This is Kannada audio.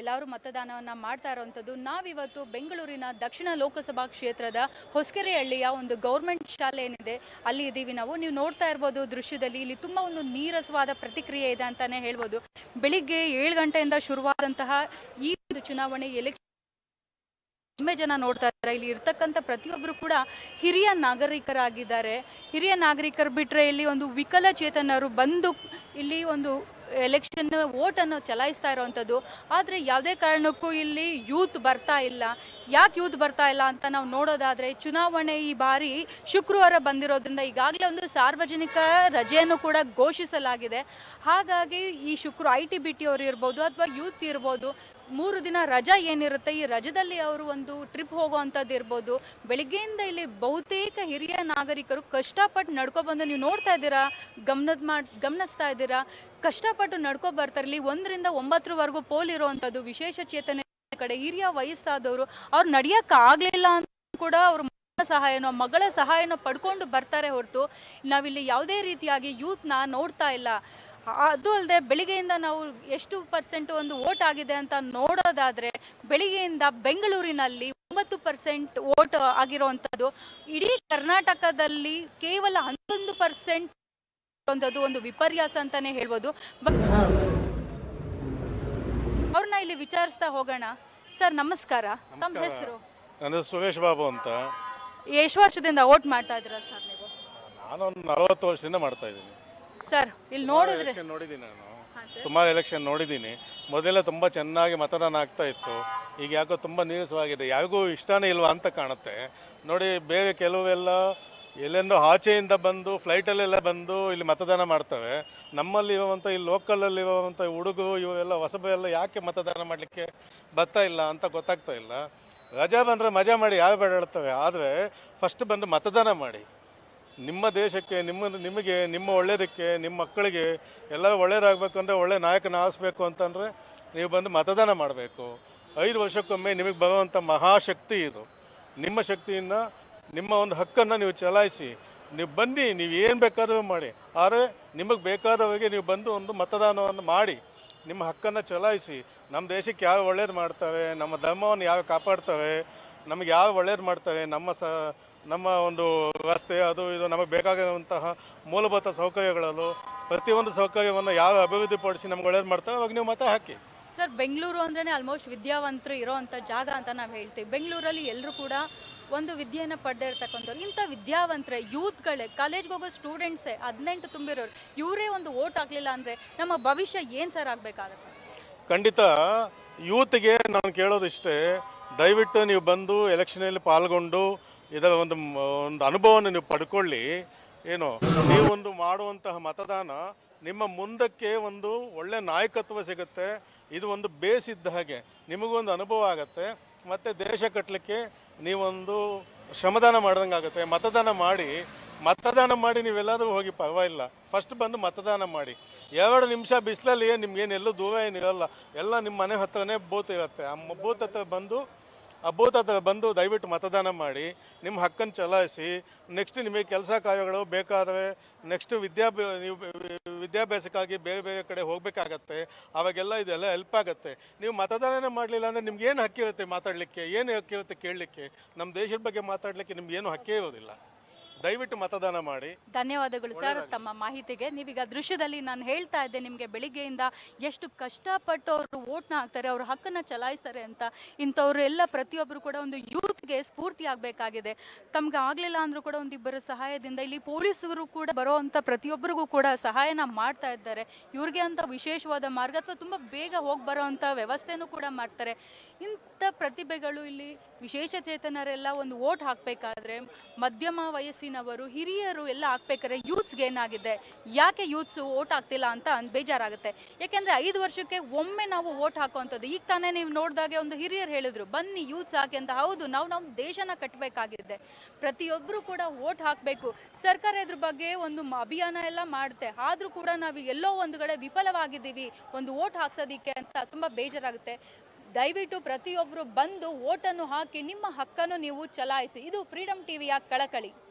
ಎಲ್ಲರೂ ಮತದಾನವನ್ನು ಮಾಡ್ತಾ ಇರುವಂಥದ್ದು ನಾವಿವತ್ತು ಬೆಂಗಳೂರಿನ ದಕ್ಷಿಣ ಲೋಕಸಭಾ ಕ್ಷೇತ್ರದ ಹೊಸಕೆರೆಹಳ್ಳಿಯ ಒಂದು ಗೌರ್ಮೆಂಟ್ ಶಾಲೆ ಏನಿದೆ ಅಲ್ಲಿ ಇದ್ದೀವಿ ನಾವು ನೀವು ನೋಡ್ತಾ ಇರ್ಬೋದು ದೃಶ್ಯದಲ್ಲಿ ಇಲ್ಲಿ ತುಂಬ ಒಂದು ನೀರಸವಾದ ಪ್ರತಿಕ್ರಿಯೆ ಇದೆ ಅಂತಾನೆ ಹೇಳ್ಬೋದು ಬೆಳಿಗ್ಗೆ ಏಳು ಗಂಟೆಯಿಂದ ಶುರುವಾದಂತಹ ಈ ಒಂದು ಚುನಾವಣೆ ಎಲೆಕ್ಷನ್ ಕಡಿಮೆ ಜನ ನೋಡ್ತಾ ಇದ್ದಾರೆ ಇಲ್ಲಿ ಇರ್ತಕ್ಕಂಥ ಪ್ರತಿಯೊಬ್ಬರು ಕೂಡ ಹಿರಿಯ ನಾಗರಿಕರಾಗಿದ್ದಾರೆ ಹಿರಿಯ ನಾಗರಿಕರು ಬಿಟ್ಟರೆ ಇಲ್ಲಿ ಒಂದು ವಿಕಲಚೇತನರು ಬಂದು ಇಲ್ಲಿ ಒಂದು ಎಲೆಕ್ಷನ್ ಓಟನ್ನು ಚಲಾಯಿಸ್ತಾ ಇರೋವಂಥದ್ದು ಆದರೆ ಯಾವುದೇ ಕಾರಣಕ್ಕೂ ಇಲ್ಲಿ ಯೂತ್ ಬರ್ತಾ ಇಲ್ಲ ಯಾಕೆ ಯೂತ್ ಬರ್ತಾ ಇಲ್ಲ ಅಂತ ನಾವು ನೋಡೋದಾದರೆ ಚುನಾವಣೆ ಈ ಬಾರಿ ಶುಕ್ರವಾರ ಬಂದಿರೋದ್ರಿಂದ ಈಗಾಗಲೇ ಒಂದು ಸಾರ್ವಜನಿಕ ರಜೆಯನ್ನು ಕೂಡ ಘೋಷಿಸಲಾಗಿದೆ ಹಾಗಾಗಿ ಈ ಶುಕ್ರ ಐ ಟಿ ಬಿ ಟಿ ಅವರು ಇರ್ಬೋದು ಅಥವಾ ಯೂತ್ ಇರ್ಬೋದು ಮೂರು ದಿನ ರಜಾ ಏನಿರುತ್ತೆ ಈ ರಜದಲ್ಲಿ ಅವರು ಒಂದು ಟ್ರಿಪ್ ಹೋಗುವಂಥದ್ದು ಇರ್ಬೋದು ಬೆಳಿಗ್ಗೆಯಿಂದ ಇಲ್ಲಿ ಬಹುತೇಕ ಹಿರಿಯ ನಾಗರಿಕರು ಕಷ್ಟಪಟ್ಟು ನಡ್ಕೊಬಂದು ನೀವು ನೋಡ್ತಾ ಇದ್ದೀರಾ ಗಮನದ ಮಾಡಿ ಗಮನಿಸ್ತಾ ಇದ್ದೀರಾ ಕಷ್ಟಪಟ್ಟು ನಡ್ಕೊ ಬರ್ತಾರೆ ಇಲ್ಲಿ ಒಂದರಿಂದ ಒಂಬತ್ತರವರೆಗೂ ಪೋಲ್ ಇರುವಂಥದ್ದು ವಿಶೇಷ ಚೇತನ ಕಡೆ ಹಿರಿಯ ವಯಸ್ಸಾದವರು ಅವ್ರು ನಡಿಯಕ್ಕೆ ಆಗಲಿಲ್ಲ ಅಂತ ಕೂಡ ಅವ್ರ ಮಗನ ಸಹಾಯನೋ ಮಗಳ ಸಹಾಯನೋ ಪಡ್ಕೊಂಡು ಬರ್ತಾರೆ ಹೊರತು ನಾವಿಲ್ಲಿ ಯಾವುದೇ ರೀತಿಯಾಗಿ ಯೂತ್ನ ನೋಡ್ತಾ ಇಲ್ಲ ಅದು ಅಲ್ಲದೆ ಬೆಳಿಗ್ಗೆಯಿಂದ ನಾವು ಎಷ್ಟು ಪರ್ಸೆಂಟ್ ಒಂದು ವೋಟ್ ಆಗಿದೆ ಅಂತ ನೋಡೋದಾದ್ರೆ ಬೆಳಿಗ್ಗೆಯಿಂದ ಬೆಂಗಳೂರಿನಲ್ಲಿ ಒಂಬತ್ತು ಪರ್ಸೆಂಟ್ ವೋಟ್ ಆಗಿರುವಂಥದ್ದು ಇಡೀ ಕರ್ನಾಟಕದಲ್ಲಿ ಕೇವಲ ಹನ್ನೊಂದು ಪರ್ಸೆಂಟ್ ಒಂದದು ಒಂದು ವಿಪರ್ಯಾಸ ಅಂತಾನೆ ಹೇಳ್ಬೋದು ಬ- ಅವ್ರನ್ನ ಇಲ್ಲಿ ವಿಚಾರಿಸ್ತಾ ಹೋಗೋಣ ಸರ್ ನಮಸ್ಕಾರ ತಮ್ಮ ಹೆಸರು ನನ್ನ ಸುರೇಶ್ ಬಾಬು ಅಂತ ಎಷ್ಟು ವರ್ಷದಿಂದ ವೋಟ್ ಮಾಡ್ತಾ ಇದ್ದೀರಾ ಸರ್ ನೀವು ನಾನೊಂದು ನಲವತ್ತು ವರ್ಷದಿಂದ ಮಾಡ್ತಾ ಇದ್ದೀನಿ ಸರ್ ಇಲ್ಲಿ ನೋಡಿದ್ರೆ ಎಲೆಕ್ಷನ್ ನೋಡಿದ್ದೀನಿ ನಾನು ಸುಮಾರು ಎಲೆಕ್ಷನ್ ನೋಡಿದ್ದೀನಿ ಮೊದಲೆಲ್ಲ ತುಂಬ ಚೆನ್ನಾಗಿ ಮತದಾನ ಆಗ್ತಾ ಇತ್ತು ಈಗ ಯಾಕೋ ತುಂಬ ನೀರಸವಾಗಿದೆ ಯಾರಿಗೂ ಇಷ್ಟನೇ ಇಲ್ವಾ ಅಂತ ಕಾಣುತ್ತೆ ನೋಡಿ ಬೇರೆ ಕೆಲವೆಲ್ಲ ಎಲ್ಲೆಂದೋ ಆಚೆಯಿಂದ ಬಂದು ಫ್ಲೈಟಲ್ಲೆಲ್ಲ ಬಂದು ಇಲ್ಲಿ ಮತದಾನ ಮಾಡ್ತವೆ ನಮ್ಮಲ್ಲಿ ಇರುವಂಥ ಈ ಲೋಕಲಲ್ಲಿ ಇರುವಂಥ ಹುಡುಗರು ಇವೆಲ್ಲ ಹೊಸಬೆಲ್ಲ ಯಾಕೆ ಮತದಾನ ಮಾಡಲಿಕ್ಕೆ ಬರ್ತಾ ಇಲ್ಲ ಅಂತ ಗೊತ್ತಾಗ್ತಾ ಇಲ್ಲ ರಜಾ ಬಂದರೆ ಮಜಾ ಮಾಡಿ ಯಾರು ಬೇಡಾಡ್ತವೆ ಆದರೆ ಫಸ್ಟ್ ಬಂದು ಮತದಾನ ಮಾಡಿ ನಿಮ್ಮ ದೇಶಕ್ಕೆ ನಿಮ್ಮ ನಿಮಗೆ ನಿಮ್ಮ ಒಳ್ಳೆಯದಕ್ಕೆ ನಿಮ್ಮ ಮಕ್ಕಳಿಗೆ ಎಲ್ಲರೂ ಒಳ್ಳೆಯದಾಗಬೇಕು ಅಂದರೆ ಒಳ್ಳೆ ನಾಯಕನ ಆರಿಸ್ಬೇಕು ಅಂತಂದರೆ ನೀವು ಬಂದು ಮತದಾನ ಮಾಡಬೇಕು ಐದು ವರ್ಷಕ್ಕೊಮ್ಮೆ ನಿಮಗೆ ಬರುವಂಥ ಮಹಾಶಕ್ತಿ ಇದು ನಿಮ್ಮ ಶಕ್ತಿಯನ್ನು ನಿಮ್ಮ ಒಂದು ಹಕ್ಕನ್ನು ನೀವು ಚಲಾಯಿಸಿ ನೀವು ಬನ್ನಿ ನೀವು ಏನು ಬೇಕಾದರೂ ಮಾಡಿ ಆದರೆ ನಿಮಗೆ ಬೇಕಾದವರಿಗೆ ನೀವು ಬಂದು ಒಂದು ಮತದಾನವನ್ನು ಮಾಡಿ ನಿಮ್ಮ ಹಕ್ಕನ್ನು ಚಲಾಯಿಸಿ ನಮ್ಮ ದೇಶಕ್ಕೆ ಯಾವ ಒಳ್ಳೇದು ಮಾಡ್ತವೆ ನಮ್ಮ ಧರ್ಮವನ್ನು ಯಾವ ಕಾಪಾಡ್ತವೆ ನಮಗೆ ಯಾವ ಒಳ್ಳೇದು ಮಾಡ್ತವೆ ನಮ್ಮ ಸ ನಮ್ಮ ಒಂದು ರಸ್ತೆ ಅದು ಇದು ನಮಗೆ ಬೇಕಾಗಿರುವಂತಹ ಮೂಲಭೂತ ಸೌಕರ್ಯಗಳಲ್ಲೂ ಪ್ರತಿಯೊಂದು ಸೌಕರ್ಯವನ್ನು ಯಾವ ಅಭಿವೃದ್ಧಿಪಡಿಸಿ ನಮ್ಗೆ ಒಳ್ಳೇದು ಮಾಡ್ತವೆ ಅವಾಗ ನೀವು ಮತ ಹಾಕಿ ಸರ್ ಬೆಂಗಳೂರು ಅಂದ್ರೆ ಆಲ್ಮೋಸ್ಟ್ ವಿದ್ಯಾವಂತರು ಇರೋವಂಥ ಜಾಗ ಅಂತ ನಾವು ಹೇಳ್ತೀವಿ ಬೆಂಗಳೂರಲ್ಲಿ ಎಲ್ಲರೂ ಕೂಡ ಒಂದು ವಿದ್ಯೆಯನ್ನು ಪಡೆದೇ ಇರ್ತಕ್ಕಂಥವ್ರು ಇಂಥ ವಿದ್ಯಾವಂತರೆ ಯೂತ್ಗಳೇ ಕಾಲೇಜ್ಗೆ ಹೋಗೋ ಸ್ಟೂಡೆಂಟ್ಸೇ ಹದಿನೆಂಟು ತುಂಬಿರೋರು ಇವರೇ ಒಂದು ಓಟ್ ಹಾಕ್ಲಿಲ್ಲ ಅಂದರೆ ನಮ್ಮ ಭವಿಷ್ಯ ಏನು ಸರ್ ಆಗಬೇಕಾಗತ್ತೆ ಖಂಡಿತ ಯೂತ್ಗೆ ನಾನು ಕೇಳೋದು ಇಷ್ಟೇ ದಯವಿಟ್ಟು ನೀವು ಬಂದು ಎಲೆಕ್ಷನಲ್ಲಿ ಪಾಲ್ಗೊಂಡು ಇದರ ಒಂದು ಮ- ಒಂದು ಅನುಭವವನ್ನು ನೀವು ಪಡ್ಕೊಳ್ಳಿ ಏನು ನೀವೊಂದು ಮಾಡುವಂತಹ ಮತದಾನ ನಿಮ್ಮ ಮುಂದಕ್ಕೆ ಒಂದು ಒಳ್ಳೆ ನಾಯಕತ್ವ ಸಿಗುತ್ತೆ ಇದು ಒಂದು ಬೇಸ್ ಇದ್ದ ಹಾಗೆ ನಿಮಗೂ ಒಂದು ಅನುಭವ ಆಗುತ್ತೆ ಮತ್ತು ದೇಶ ಕಟ್ಟಲಿಕ್ಕೆ ನೀವೊಂದು ಶ್ರಮದಾನ ಮಾಡ್ದಂಗೆ ಆಗುತ್ತೆ ಮತದಾನ ಮಾಡಿ ಮತದಾನ ಮಾಡಿ ನೀವೆಲ್ಲಾದರೂ ಹೋಗಿ ಪರವಾಗಿಲ್ಲ ಫಸ್ಟ್ ಬಂದು ಮತದಾನ ಮಾಡಿ ಎರಡು ನಿಮಿಷ ಬಿಸಿಲಲ್ಲಿ ನಿಮ್ಗೇನು ಎಲ್ಲೂ ದೂರ ಏನಿರಲ್ಲ ಎಲ್ಲ ನಿಮ್ಮ ಮನೆ ಹತ್ರನೇ ಬೂತ್ ಇರುತ್ತೆ ಆ ಮ- ಬೂತ್ ಹತ್ರ ಬಂದು ಆ ಬೂತ್ ಹತ್ರ ಬಂದು ದಯವಿಟ್ಟು ಮತದಾನ ಮಾಡಿ ನಿಮ್ಮ ಹಕ್ಕನ್ನು ಚಲಾಯಿಸಿ ನೆಕ್ಸ್ಟ್ ನಿಮಗೆ ಕೆಲಸ ಕಾರ್ಯಗಳು ಬೇಕಾದರೆ ನೆಕ್ಸ್ಟ್ ವಿದ್ಯಾಭ್ಯ ನೀವು ವಿದ್ಯಾಭ್ಯಾಸಕ್ಕಾಗಿ ಬೇರೆ ಬೇರೆ ಕಡೆ ಹೋಗಬೇಕಾಗತ್ತೆ ಅವಾಗೆಲ್ಲ ಇದೆಲ್ಲ ಹೆಲ್ಪ್ ಆಗುತ್ತೆ ನೀವು ಮತದಾನ ಮಾಡಲಿಲ್ಲ ಅಂದರೆ ನಿಮ್ಗೆ ಏನು ಹಕ್ಕಿರುತ್ತೆ ಮಾತಾಡಲಿಕ್ಕೆ ಏನು ಹಕ್ಕಿರುತ್ತೆ ಕೇಳಲಿಕ್ಕೆ ನಮ್ಮ ದೇಶದ ಬಗ್ಗೆ ಮಾತಾಡಲಿಕ್ಕೆ ನಿಮ್ಗೆ ಏನು ಹಕ್ಕೇ ಇರೋದಿಲ್ಲ ದಯವಿಟ್ಟು ಮತದಾನ ಮಾಡಿ ಧನ್ಯವಾದಗಳು ಸರ್ ತಮ್ಮ ಮಾಹಿತಿಗೆ ನೀವೀಗ ದೃಶ್ಯದಲ್ಲಿ ನಾನು ಹೇಳ್ತಾ ಇದ್ದೆ ನಿಮಗೆ ಬೆಳಿಗ್ಗೆಯಿಂದ ಎಷ್ಟು ಕಷ್ಟಪಟ್ಟು ಅವರು ಓಟ್ನ ಹಾಕ್ತಾರೆ ಅವ್ರ ಹಕ್ಕನ್ನು ಚಲಾಯಿಸ್ತಾರೆ ಅಂತ ಇಂಥವ್ರು ಎಲ್ಲ ಪ್ರತಿಯೊಬ್ಬರು ಕೂಡ ಒಂದು ಯೂತ್ಗೆ ಸ್ಫೂರ್ತಿ ಆಗಬೇಕಾಗಿದೆ ತಮ್ಗೆ ಆಗಲಿಲ್ಲ ಅಂದರೂ ಕೂಡ ಒಂದಿಬ್ಬರ ಸಹಾಯದಿಂದ ಇಲ್ಲಿ ಪೊಲೀಸರು ಕೂಡ ಬರೋವಂಥ ಪ್ರತಿಯೊಬ್ಬರಿಗೂ ಕೂಡ ಸಹಾಯನ ಮಾಡ್ತಾ ಇದ್ದಾರೆ ಇವ್ರಿಗೆ ಅಂತ ವಿಶೇಷವಾದ ಮಾರ್ಗ ಅಥವಾ ತುಂಬ ಬೇಗ ಹೋಗಿ ಬರೋವಂಥ ವ್ಯವಸ್ಥೆನೂ ಕೂಡ ಮಾಡ್ತಾರೆ ಇಂಥ ಪ್ರತಿಭೆಗಳು ಇಲ್ಲಿ ವಿಶೇಷ ಚೇತನರೆಲ್ಲ ಒಂದು ಓಟ್ ಹಾಕಬೇಕಾದ್ರೆ ಮಧ್ಯಮ ವಯಸ್ಸಿನವರು ಹಿರಿಯರು ಎಲ್ಲ ಹಾಕ್ಬೇಕಾದ್ರೆ ಯೂತ್ಸ್ಗೆ ಏನಾಗಿದೆ ಯಾಕೆ ಯೂತ್ಸ್ ಓಟ್ ಹಾಕ್ತಿಲ್ಲ ಅಂತ ಅನ್- ಬೇಜಾರಾಗುತ್ತೆ ಯಾಕೆಂದ್ರೆ ಐದು ವರ್ಷಕ್ಕೆ ಒಮ್ಮೆ ನಾವು ಓಟ್ ಹಾಕುವಂಥದ್ದು ಈಗ ತಾನೇ ನೀವು ನೋಡಿದಾಗೆ ಒಂದು ಹಿರಿಯರು ಹೇಳಿದ್ರು ಬನ್ನಿ ಯೂತ್ಸ್ ಹಾಕಿ ಅಂತ ಹೌದು ನಾವು ನಮ್ಮ ದೇಶನ ಕಟ್ಟಬೇಕಾಗಿದೆ ಪ್ರತಿಯೊಬ್ಬರು ಕೂಡ ಓಟ್ ಹಾಕಬೇಕು ಸರ್ಕಾರ ಇದ್ರ ಬಗ್ಗೆ ಒಂದು ಮ- ಅಭಿಯಾನ ಎಲ್ಲ ಮಾಡುತ್ತೆ ಆದರೂ ಕೂಡ ನಾವು ಎಲ್ಲೋ ಒಂದು ಕಡೆ ವಿಫಲವಾಗಿದ್ದೀವಿ ಒಂದು ಓಟ್ ಹಾಕ್ಸೋದಿಕ್ಕೆ ಅಂತ ತುಂಬ ಬೇಜಾರಾಗುತ್ತೆ ದಯವಿಟ್ಟು ಪ್ರತಿಯೊಬ್ಬರು ಬಂದು ಓಟನ್ನು ಹಾಕಿ ನಿಮ್ಮ ಹಕ್ಕನ್ನು ನೀವು ಚಲಾಯಿಸಿ ಇದು ಫ್ರೀಡಮ್ ಟಿವಿಯ ಕಳಕಳಿ